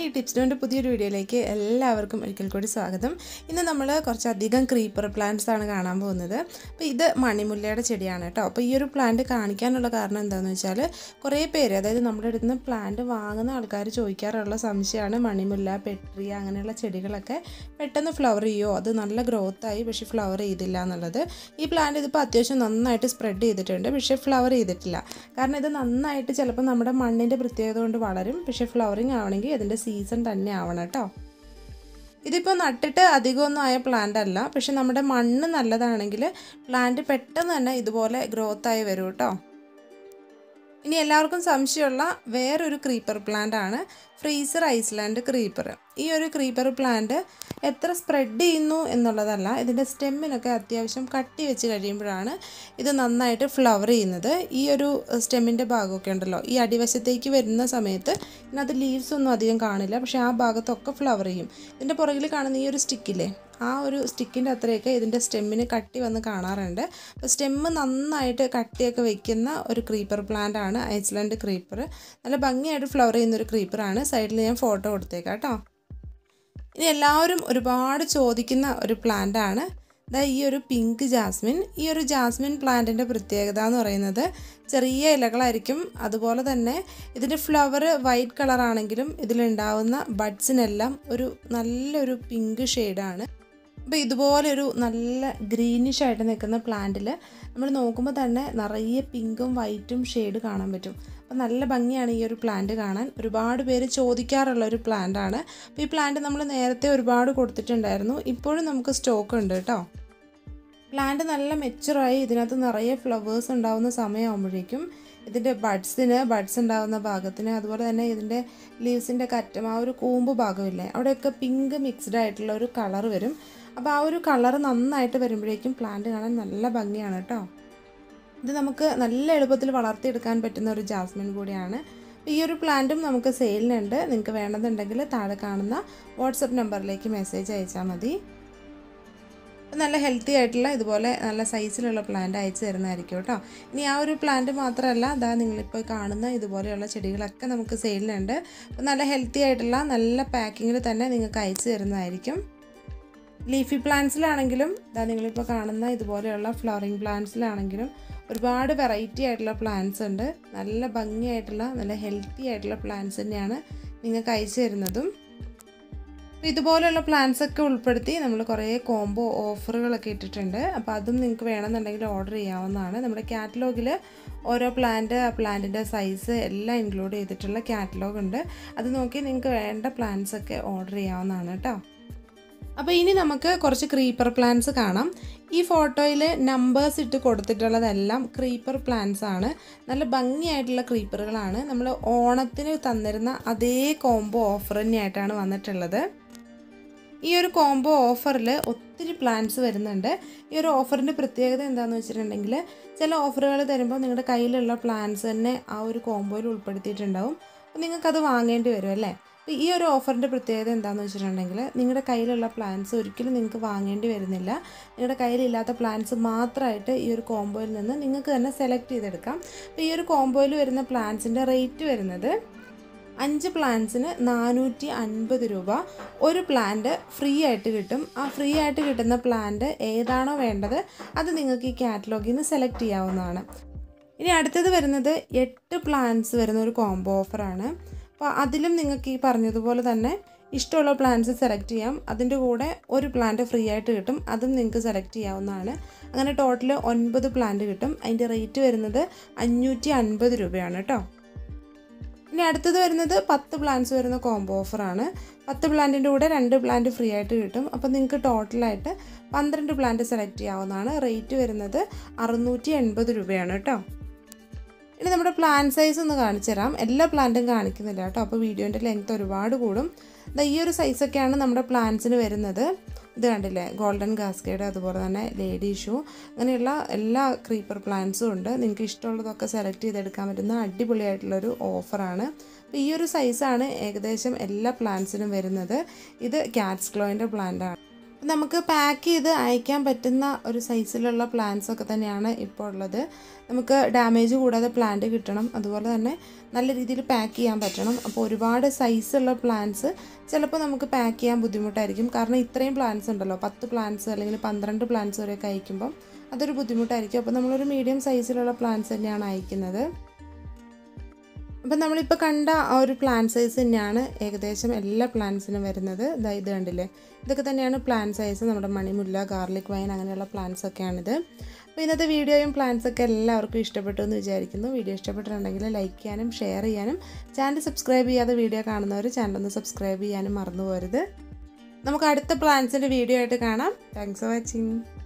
ടിപ്സിൻ്റെ പുതിയൊരു വീഡിയോയിലേക്ക് എല്ലാവർക്കും ഒരിക്കൽ കൂടി സ്വാഗതം ഇന്ന് നമ്മൾ കുറച്ചധികം ക്രീപ്പർ പ്ലാന്റ്സ് ആണ് കാണാൻ പോകുന്നത് അപ്പോൾ ഇത് മണിമുല്ലയുടെ ചെടിയാണ് കേട്ടോ അപ്പോൾ ഈ ഒരു പ്ലാന്റ് കാണിക്കാനുള്ള കാരണം എന്താണെന്ന് വെച്ചാൽ കുറേ പേര് അതായത് നമ്മുടെ അടുത്ത് നിന്ന് പ്ലാന്റ് വാങ്ങുന്ന ആൾക്കാർ ചോദിക്കാറുള്ള സംശയമാണ് മണിമുല്ല പെട്രിയ അങ്ങനെയുള്ള ചെടികളൊക്കെ പെട്ടെന്ന് ഫ്ലവർ ചെയ്യുമോ അത് നല്ല ഗ്രോത്തായി പക്ഷേ ഫ്ലവർ ചെയ്തില്ല എന്നുള്ളത് ഈ പ്ലാന്റ് ഇതിപ്പോൾ അത്യാവശ്യം നന്നായിട്ട് സ്പ്രെഡ് ചെയ്തിട്ടുണ്ട് പക്ഷേ ഫ്ലവർ ചെയ്തിട്ടില്ല കാരണം ഇത് നന്നായിട്ട് ചിലപ്പോൾ നമ്മുടെ മണ്ണിൻ്റെ പ്രത്യേകത കൊണ്ട് വളരും പക്ഷേ ഫ്ലവറിങ് ആവണമെങ്കിൽ അതിൻ്റെ സീസൺ തന്നെ ആവണം കേട്ടോ ഇതിപ്പോൾ നട്ടിട്ട് അധികമൊന്നും ആയ പ്ലാന്റ് അല്ല പക്ഷെ നമ്മുടെ മണ്ണ് നല്ലതാണെങ്കിൽ പ്ലാന്റ് പെട്ടെന്ന് തന്നെ ഇതുപോലെ ഗ്രോത്ത് ആയി വരും കേട്ടോ ഇനി എല്ലാവർക്കും സംശയമുള്ള വേറൊരു ക്രീപ്പർ പ്ലാന്റ് ആണ് ഫ്രീസർ ഐസ്ലാൻഡ് ക്രീപ്പർ ഈ ഒരു ക്രീപ്പർ പ്ലാന്റ് എത്ര സ്പ്രെഡ് ചെയ്യുന്നു എന്നുള്ളതല്ല ഇതിൻ്റെ സ്റ്റെമ്മിനൊക്കെ അത്യാവശ്യം കട്ടി വെച്ച് കഴിയുമ്പോഴാണ് ഇത് നന്നായിട്ട് ഫ്ലവർ ചെയ്യുന്നത് ഈ ഒരു സ്റ്റെമ്മിൻ്റെ ഭാഗമൊക്കെ ഉണ്ടല്ലോ ഈ അടിവശത്തേക്ക് വരുന്ന സമയത്ത് ഇതിനകത്ത് ലീവ്സ് ഒന്നും അധികം കാണില്ല പക്ഷേ ആ ഭാഗത്തൊക്കെ ഫ്ലവർ ചെയ്യും ഇതിൻ്റെ പുറകിൽ കാണുന്ന ഈ ഒരു സ്റ്റിക്കില്ലേ ആ ഒരു സ്റ്റിക്കിൻ്റെ അത്രയൊക്കെ ഇതിൻ്റെ സ്റ്റെമ്മിന് കട്ടി വന്ന് കാണാറുണ്ട് അപ്പോൾ സ്റ്റെമ്മ് നന്നായിട്ട് കട്ടിയൊക്കെ വെക്കുന്ന ഒരു ക്രീപ്പർ പ്ലാന്റ് ആണ് ഐസ്ലാൻഡ് ക്രീപ്പർ നല്ല ഭംഗിയായിട്ട് ഫ്ലവർ ചെയ്യുന്ന ഒരു ക്രീപ്പറാണ് സൈഡിൽ ഞാൻ ഫോട്ടോ കൊടുത്തേക്കാം കേട്ടോ ഇനി എല്ലാവരും ഒരുപാട് ചോദിക്കുന്ന ഒരു പ്ലാന്റ് ആണ് ദാ ഈ ഒരു പിങ്ക് ജാസ്മിൻ ഈ ഒരു ജാസ്മിൻ പ്ലാന്റിൻ്റെ പ്രത്യേകത എന്ന് പറയുന്നത് ചെറിയ ഇലകളായിരിക്കും അതുപോലെ തന്നെ ഇതിൻ്റെ ഫ്ലവർ വൈറ്റ് കളറാണെങ്കിലും ഇതിലുണ്ടാവുന്ന ബഡ്സിനെല്ലാം ഒരു നല്ലൊരു പിങ്ക് ഷെയ്ഡാണ് അപ്പോൾ ഇതുപോലെ ഒരു നല്ല ഗ്രീനിഷ് ആയിട്ട് നിൽക്കുന്ന പ്ലാന്റിൽ നമ്മൾ നോക്കുമ്പോൾ തന്നെ നിറയെ പിങ്കും വൈറ്റും ഷെയ്ഡ് കാണാൻ പറ്റും അപ്പോൾ നല്ല ഭംഗിയാണ് ഈ ഒരു പ്ലാന്റ് കാണാൻ ഒരുപാട് പേര് ചോദിക്കാറുള്ള ഒരു പ്ലാന്റ് ആണ് അപ്പോൾ ഈ പ്ലാന്റ് നമ്മൾ നേരത്തെ ഒരുപാട് കൊടുത്തിട്ടുണ്ടായിരുന്നു ഇപ്പോഴും നമുക്ക് സ്റ്റോക്ക് ഉണ്ട് കേട്ടോ പ്ലാന്റ് നല്ല മെച്ചുറായി ഇതിനകത്ത് നിറയെ ഫ്ലവേഴ്സ് ഉണ്ടാവുന്ന സമയമാകുമ്പോഴേക്കും ഇതിൻ്റെ ബഡ്സിന് ബഡ്സ് ഉണ്ടാകുന്ന ഭാഗത്തിന് അതുപോലെ തന്നെ ഇതിൻ്റെ ലീവ്സിൻ്റെ കറ്റം ആ ഒരു കൂമ്പ് ഭാഗമില്ലേ അവിടെയൊക്കെ പിങ്ക് മിക്സ്ഡ് ആയിട്ടുള്ള ഒരു കളർ വരും അപ്പോൾ ആ ഒരു കളർ നന്നായിട്ട് വരുമ്പോഴേക്കും പ്ലാന്റ് കാണാൻ നല്ല ഭംഗിയാണ് കേട്ടോ ഇത് നമുക്ക് നല്ല എളുപ്പത്തിൽ വളർത്തിയെടുക്കാൻ പറ്റുന്ന ഒരു ജാസ്മിൻ കൂടിയാണ് ഈ ഒരു പ്ലാന്റും നമുക്ക് സെയിലിനുണ്ട് നിങ്ങൾക്ക് വേണമെന്നുണ്ടെങ്കിൽ താഴെ കാണുന്ന വാട്സപ്പ് നമ്പറിലേക്ക് മെസ്സേജ് അയച്ചാൽ മതി നല്ല ഹെൽത്തി ആയിട്ടുള്ള ഇതുപോലെ നല്ല സൈസിലുള്ള പ്ലാന്റ് അയച്ചു തരുന്നതായിരിക്കും കേട്ടോ ഇനി ആ ഒരു പ്ലാന്റ് മാത്രമല്ല അതാ നിങ്ങളിപ്പോൾ കാണുന്ന ഇതുപോലെയുള്ള ചെടികളൊക്കെ നമുക്ക് സെയിലിനുണ്ട് അപ്പോൾ നല്ല ഹെൽത്തി ആയിട്ടുള്ള നല്ല പാക്കിങ്ങിൽ തന്നെ നിങ്ങൾക്ക് അയച്ചു തരുന്നതായിരിക്കും ലീഫി പ്ലാന്റ്സിലാണെങ്കിലും ഇതാ നിങ്ങളിപ്പോൾ കാണുന്ന ഇതുപോലെയുള്ള ഫ്ലവറിങ് പ്ലാന്റ്സിലാണെങ്കിലും ഒരുപാട് വെറൈറ്റി ആയിട്ടുള്ള പ്ലാന്റ്സ് ഉണ്ട് നല്ല ഭംഗിയായിട്ടുള്ള നല്ല ഹെൽത്തി ആയിട്ടുള്ള പ്ലാന്റ്സ് തന്നെയാണ് നിങ്ങൾക്ക് അയച്ചു തരുന്നതും അപ്പോൾ ഇതുപോലെയുള്ള പ്ലാന്റ്സ് ഒക്കെ ഉൾപ്പെടുത്തി നമ്മൾ കുറേ കോംബോ ഓഫറുകളൊക്കെ ഇട്ടിട്ടുണ്ട് അപ്പോൾ അതും നിങ്ങൾക്ക് വേണമെന്നുണ്ടെങ്കിൽ ഓർഡർ ചെയ്യാവുന്നതാണ് നമ്മുടെ കാറ്റലോഗിൽ ഓരോ പ്ലാന്റ് ആ പ്ലാന്റിൻ്റെ സൈസ് എല്ലാം ഇൻക്ലൂഡ് ചെയ്തിട്ടുള്ള കാറ്റലോഗ് ഉണ്ട് അത് നോക്കി നിങ്ങൾക്ക് വേണ്ട പ്ലാന്റ്സ് ഒക്കെ ഓർഡർ ചെയ്യാവുന്നതാണ് കേട്ടോ അപ്പോൾ ഇനി നമുക്ക് കുറച്ച് ക്രീപ്പർ പ്ലാന്റ്സ് കാണാം ഈ ഫോട്ടോയിൽ നമ്പേഴ്സ് ഇട്ട് കൊടുത്തിട്ടുള്ളതെല്ലാം ക്രീപ്പർ പ്ലാന്റ്സ് ആണ് നല്ല ഭംഗിയായിട്ടുള്ള ക്രീപ്പറുകളാണ് നമ്മൾ ഓണത്തിന് തന്നിരുന്ന അതേ കോംബോ ഓഫർ തന്നെയായിട്ടാണ് വന്നിട്ടുള്ളത് ഈ ഒരു കോംബോ ഓഫറിൽ ഒത്തിരി പ്ലാൻസ് വരുന്നുണ്ട് ഈ ഒരു ഓഫറിൻ്റെ പ്രത്യേകത എന്താണെന്ന് വെച്ചിട്ടുണ്ടെങ്കിൽ ചില ഓഫറുകൾ തരുമ്പോൾ നിങ്ങളുടെ കയ്യിലുള്ള പ്ലാൻസ് തന്നെ ആ ഒരു കോംബോയിൽ ഉൾപ്പെടുത്തിയിട്ടുണ്ടാവും അപ്പോൾ നിങ്ങൾക്കത് വാങ്ങേണ്ടി വരും അല്ലേ അപ്പോൾ ഈ ഒരു ഓഫറിൻ്റെ പ്രത്യേകത എന്താണെന്ന് വെച്ചിട്ടുണ്ടെങ്കിൽ നിങ്ങളുടെ കയ്യിലുള്ള പ്ലാൻസ് ഒരിക്കലും നിങ്ങൾക്ക് വാങ്ങേണ്ടി വരുന്നില്ല നിങ്ങളുടെ കയ്യിലില്ലാത്ത പ്ലാൻസ് മാത്രമായിട്ട് ഈ ഒരു കോംബോയിൽ നിന്ന് നിങ്ങൾക്ക് തന്നെ സെലക്ട് ചെയ്തെടുക്കാം അപ്പോൾ ഈ ഒരു കോംബോയിൽ വരുന്ന പ്ലാൻസിൻ്റെ റേറ്റ് വരുന്നത് അഞ്ച് പ്ലാന്റ്സിന് നാനൂറ്റി അൻപത് രൂപ ഒരു പ്ലാന്റ് ഫ്രീ ആയിട്ട് കിട്ടും ആ ഫ്രീ ആയിട്ട് കിട്ടുന്ന പ്ലാന്റ് ഏതാണോ വേണ്ടത് അത് നിങ്ങൾക്ക് ഈ കാറ്റലോഗിൽ നിന്ന് സെലക്ട് ചെയ്യാവുന്നതാണ് ഇനി അടുത്തത് വരുന്നത് എട്ട് പ്ലാന്റ്സ് വരുന്ന ഒരു കോംബോ ഓഫറാണ് അപ്പോൾ അതിലും നിങ്ങൾക്ക് ഈ പറഞ്ഞതുപോലെ തന്നെ ഇഷ്ടമുള്ള പ്ലാന്റ്സ് സെലക്ട് ചെയ്യാം അതിൻ്റെ കൂടെ ഒരു പ്ലാന്റ് ഫ്രീ ആയിട്ട് കിട്ടും അതും നിങ്ങൾക്ക് സെലക്ട് ചെയ്യാവുന്നതാണ് അങ്ങനെ ടോട്ടൽ ഒൻപത് പ്ലാന്റ് കിട്ടും അതിൻ്റെ റേറ്റ് വരുന്നത് അഞ്ഞൂറ്റി അൻപത് രൂപയാണ് കേട്ടോ ഇനി അടുത്തത് വരുന്നത് പത്ത് പ്ലാന്റ്സ് വരുന്ന കോംബോ ഓഫറാണ് പത്ത് പ്ലാന്റിൻ്റെ കൂടെ രണ്ട് പ്ലാന്റ് ഫ്രീ ആയിട്ട് കിട്ടും അപ്പോൾ നിങ്ങൾക്ക് ടോട്ടലായിട്ട് പന്ത്രണ്ട് പ്ലാന്റ് സെലക്ട് ചെയ്യാവുന്നതാണ് റേറ്റ് വരുന്നത് അറുന്നൂറ്റി എൺപത് രൂപയാണ് കേട്ടോ ഇനി നമ്മുടെ പ്ലാൻ സൈസ് ഒന്ന് കാണിച്ചു തരാം എല്ലാ പ്ലാന്റും കാണിക്കുന്നില്ല കേട്ടോ അപ്പോൾ വീഡിയോൻ്റെ ലെങ്ത് ഒരുപാട് കൂടും ഈ ഒരു സൈസൊക്കെയാണ് നമ്മുടെ പ്ലാന്റ്സിന് വരുന്നത് ഇത് കണ്ടില്ലേ ഗോൾഡൻ കാസ്കേഡ് അതുപോലെ തന്നെ ലേഡി ഷൂ അങ്ങനെയുള്ള എല്ലാ ക്രീപ്പർ പ്ലാന്റ്സും ഉണ്ട് നിങ്ങൾക്ക് ഇഷ്ടമുള്ളതൊക്കെ സെലക്ട് ചെയ്തെടുക്കാൻ പറ്റുന്ന അടിപൊളിയായിട്ടുള്ളൊരു ഓഫറാണ് അപ്പോൾ ഈ ഒരു സൈസാണ് ഏകദേശം എല്ലാ പ്ലാന്റ്സിനും വരുന്നത് ഇത് ക്യാറ്റ്സ് ക്ലോയിൻ്റെ പ്ലാന്റാണ് നമുക്ക് പാക്ക് ചെയ്ത് അയക്കാൻ പറ്റുന്ന ഒരു സൈസിലുള്ള പ്ലാന്റ്സ് ഒക്കെ തന്നെയാണ് ഇപ്പോൾ ഉള്ളത് നമുക്ക് ഡാമേജ് കൂടാതെ പ്ലാന്റ് കിട്ടണം അതുപോലെ തന്നെ നല്ല രീതിയിൽ പാക്ക് ചെയ്യാൻ പറ്റണം അപ്പോൾ ഒരുപാട് സൈസുള്ള പ്ലാന്റ്സ് ചിലപ്പോൾ നമുക്ക് പാക്ക് ചെയ്യാൻ ബുദ്ധിമുട്ടായിരിക്കും കാരണം ഇത്രയും പ്ലാന്റ്സ് ഉണ്ടല്ലോ പത്ത് പ്ലാന്റ്സ് അല്ലെങ്കിൽ പന്ത്രണ്ട് പ്ലാന്റ്സ് വരെയൊക്കെ അയക്കുമ്പം അതൊരു ബുദ്ധിമുട്ടായിരിക്കും അപ്പോൾ നമ്മളൊരു മീഡിയം സൈസിലുള്ള പ്ലാന്റ്സ് തന്നെയാണ് അയക്കുന്നത് അപ്പം നമ്മളിപ്പോൾ കണ്ട ആ ഒരു പ്ലാൻ സൈസ് തന്നെയാണ് ഏകദേശം എല്ലാ പ്ലാന്റ്സിനും വരുന്നത് ഇതാ ഇത് കണ്ടില്ലേ ഇതൊക്കെ തന്നെയാണ് പ്ലാൻ സൈസ് നമ്മുടെ മണിമുല്ല ഗാർലിക് വൈൻ അങ്ങനെയുള്ള പ്ലാന്റ്സ് ഒക്കെയാണിത് അപ്പോൾ ഇന്നത്തെ വീഡിയോയും പ്ലാന്റ്സ് ഒക്കെ എല്ലാവർക്കും ഇഷ്ടപ്പെട്ടു എന്ന് വിചാരിക്കുന്നു വീഡിയോ ഇഷ്ടപ്പെട്ടിട്ടുണ്ടെങ്കിൽ ലൈക്ക് ചെയ്യാനും ഷെയർ ചെയ്യാനും ചാനൽ സബ്സ്ക്രൈബ് ചെയ്യാതെ വീഡിയോ കാണുന്നവർ ചാനൽ ഒന്ന് സബ്സ്ക്രൈബ് ചെയ്യാനും മറന്നു പോരുത് നമുക്ക് അടുത്ത പ്ലാന്റ്സിൻ്റെ വീഡിയോ ആയിട്ട് കാണാം താങ്ക്സ് ഫോർ വാച്ചിങ്